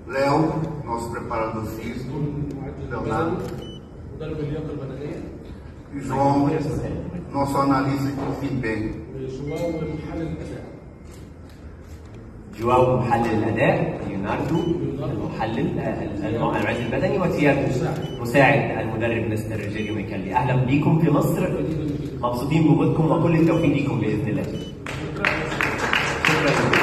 Léo, nosso preparador físico, Leonardo, مدرب اللياقه البدنيه e João, nosso analista de desempenho. وجواو محلل الاداء جواو محلل الاداء ليوناردو المحلل المعد البدني وتياجو مساعد المدرب مستر جيري ميكالي اهلا بيكم في مصر مبسوطين بوجودكم وكل التوفيق ليكم باذن الله شكرا لكم